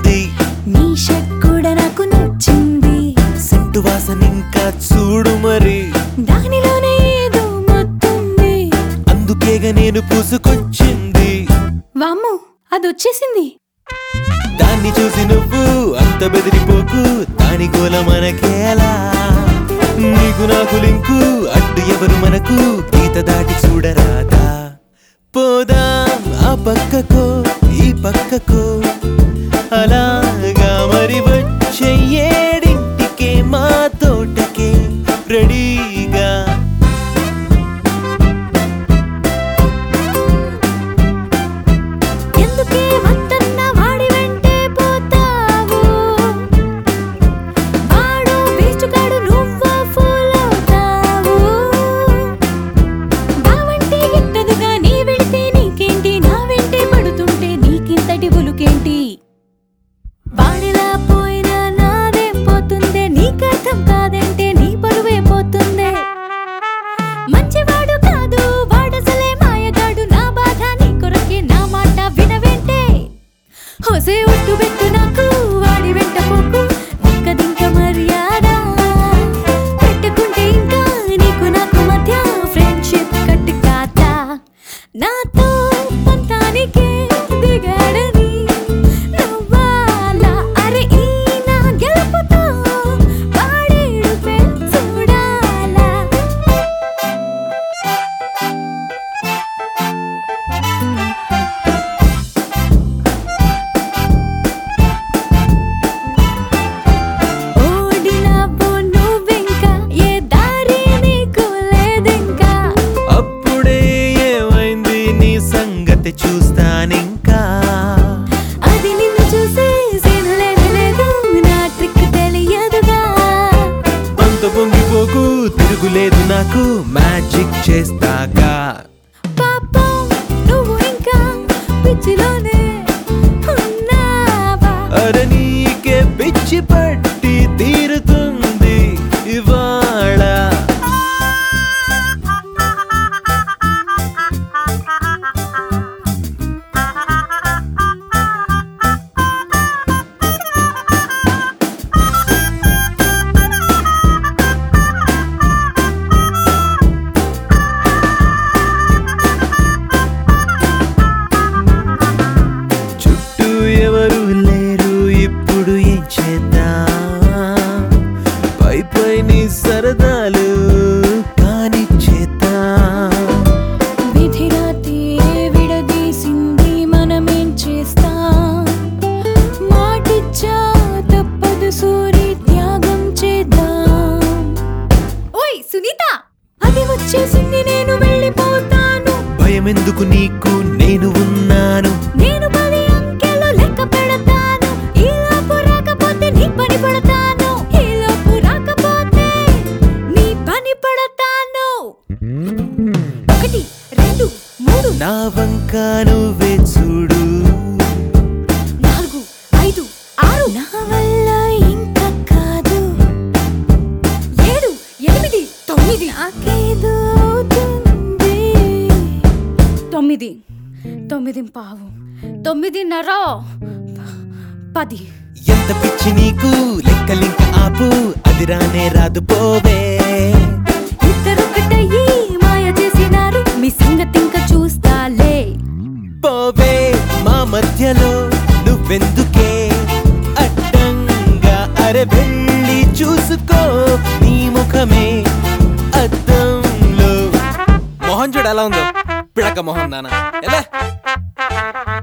ఉంది నీ షర్ట్ కూడా నాకు నచ్చింది సెంటు వాసన ఇంకా చూడు మరి దానిలోనే ఏదో మొత్తుంది అందుకేగా నేను పూసుకొచ్చింది వామ్ము అది వచ్చేసింది దాన్ని చూసి నువ్వు అంత బెదిరిపోకు దాని గోల మనకేలా నీకు నాకు లింకు అడ్డు ఎవరు మనకు గీత దాటి చూడరాదా పోదాం ఆ పక్కకో ఈ పక్కకో అలాగా మరి వచ్చే ఏడింటికే మా తోటకే రెడీగా ఎందుకే వద్దన్న వాడి వెంటే పోతావు వాడు వేచుగాడు నువ్వు ఫూల్ అవుతావు బావంటే గిట్టదుగా నీ వెళితే నీకేంటి నా వెంటే పడుతుంటే నీకింతటి ఉలుకేంటి వాడిలా పోయినా నాదేం పోతుందే నీకర్థం కాదంటే నీ పరువే పోతుందే మంచివాడు కాదు వాడసలే మాయగాడు నా బాధ నీ కొరకే నా మాట వినవేంటే హోసే ఒట్టు పెట్టు నాకు వాడి వెంట పోకు ఒక్కదింక మర్యాద పెట్టుకుంటే ఇంకా నీకు నాకు మధ్య ఫ్రెండ్షిప్ కట్టు కాదా నాతో పంతానికే దిగాడని నవ్వాలా అరే ఈ నా గెలుపుతో వాడేడుపే చూడాలా ఓడినావు నువ్వింకా ఏ దారి నీకు లేదింకా అప్పుడే ఏమైంది నీ సంగతి చూస్తానింకా అది నిన్ను చూసే సీనలేదు లేదు నా ట్రిక్ తెలియదుగా అంత పొంగిపోకు తిరుగులేదు నాకు మ్యాజిక్ చేస్తాగా పాపం నువ్వు ఇంకా పిచ్చిలోనే ఉన్నావా అర నీకే పిచ్చి పట్టి తీరుతుంది ఇవాళ చుట్టూ ఎవరు లేరు ఇప్పుడు ఏం చేద్దాం పై పై నీ సరదాలు కాని చేద్దాం విధిరాతే విడదీసింది మనమేం చేస్తాం మాటిచ్చా తప్పదు సూరి త్యాగం చేద్దాం ఓయ్ సునీత అది వచ్చేసింది నేను వెళ్ళిపోతాను భయం ఎందుకు నీకు నేను ఉన్నాను నేను పది అంకెలు లెక్క పెడతాను ఈ లోపు రాకపోతే నీ పని పడతాను ఈ లోపు రాకపోతే నీ పని పడతాను ఒకటి రెండు మూడు నా వంక నువ్వే చూడు నాలుగు ఐదు ఆరు నా వల్ల ఇంకా కాదు ఏడు ఎనిమిది తొమ్మిది నాకేదో అవుతుంది తొమ్మిది తొమ్మిది పావు తొమ్మిదిన్నర పది ఎంత పిచ్చి నీకు లెక్కలింక ఆపు అది రానే రాదు పోవే ఇద్దరొకటయ్యి మాయ చేసినారు మీ సంగతి ఇంకా చూస్తాలే పోవే మా మధ్యలో నువ్వెందుకే అడ్డంగా అరే వెళ్ళి చూసుకో నీ ముఖమే అద్దంలో మొహం చూడు ఎలా ఉందో పిడక మొహం నాన్న ఎలా